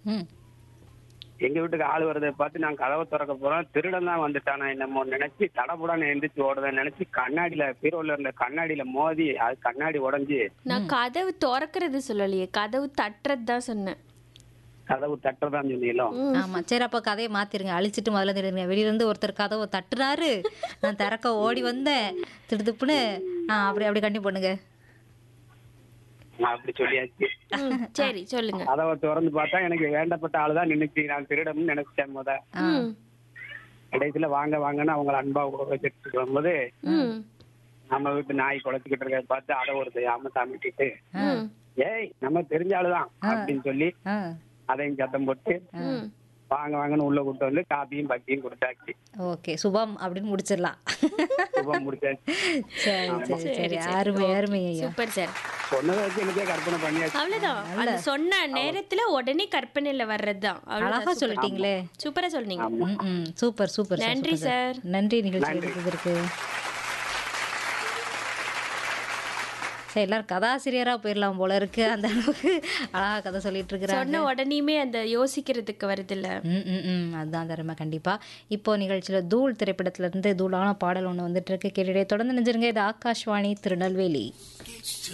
ம் எங்க வீட்டுக்கு ஆள் வரதை பார்த்து நான் கதவை திறக்க போறேன் திருடன் தான் வந்துட்டானா என்னமோ நினைச்சு தடபுடான்னு எந்திரிச்சு ஓடுறத நினைச்சு கண்ணாடியில பீரோல இருந்த கண்ணாடியில மோதி அது கண்ணாடி உடைஞ்சு நான் கதவு திறக்கிறது சொல்லலையே கதவு தட்டுறது தான் சொன்னேன் கதவு தட்டுறதான் சொன்னீங்களோ ஆமா சரி அப்ப கதையை மாத்திருங்க அழிச்சிட்டு முதல்ல தெரியுங்க வெளியில இருந்து ஒருத்தர் கதவை தட்டுறாரு நான் திறக்க ஓடி வந்தேன் திடுதுப்புன்னு ஆ அப்படி அப்படி கண்டி பண்ணுங்க நான் அப்படி சொல்லியாச்சு ம், சரி சொல்லுங்க கதவை திறந்து பார்த்தா எனக்கு வேண்டப்பட்ட ஆளு தான் நின்னுச்சு நான் திருடன்னு நினைச்சேன் முத ம், கடைசியில வாங்க வாங்கன்னு அவங்கள அன்பா உட வச்சுட்டு வரும்போது ம், நம்ம வீட்டு நாய் குலைச்சிக்கிட்டு இருக்க பார்த்து அதை ஒரு தெரியாம சாமிட்டிட்டு ம், ஏய் நம்ம தெரிஞ்ச ஆளுதான் அப்படின்னு சொல்லி ஆ அதையும் சத்தம் போட்டு ம். வாங்க வாங்கன்னு உள்ள கூட்டு வந்து காப்பியும் பட்டியும் கொடுத்தாச்சு ஓகே சுபம் அப்படின்னு முடிச்சிடலாம் சுபம் முடிச்சாச்சு சரி சரி சரி அருமை அருமை ஐயா சூப்பர் சார் சொன்னதை வச்சு எனக்கே கற்பனை பண்ணியாச்சு அவ்வளவுதான் அது சொன்ன நேரத்துல உடனே கற்பனையில வர்றதுதான் அவ்வளவுதான். அழகா சொல்லிட்டீங்களே சூப்பரா சொன்னீங்க ம், ம் சூப்பர் சூப்பர் சார், நன்றி சூப்பர் சார். நன்றி நிகழ்ச்சி எடுத்ததற்கு சரி எல்லாரும் கதாசிரியரா போயிடலாம் போல இருக்கு அந்த அளவுக்கு அழகா கதை சொல்லிட்டு இருக்கிறாங்க சொன்ன உடனேயுமே அந்த யோசிக்கிறதுக்கு வருது இல்ல ம் ம் ம் அதுதான் தருமை கண்டிப்பா இப்போ நிகழ்ச்சியில தூள் திரைப்படத்துல இருந்து தூளான பாடல் ஒன்று வந்துட்டு இருக்கு கேட்டுட்டே தொடர்ந்து நினைஞ்சிருங்க இது ஆகாஷ்வாணி திருநெல்வேலி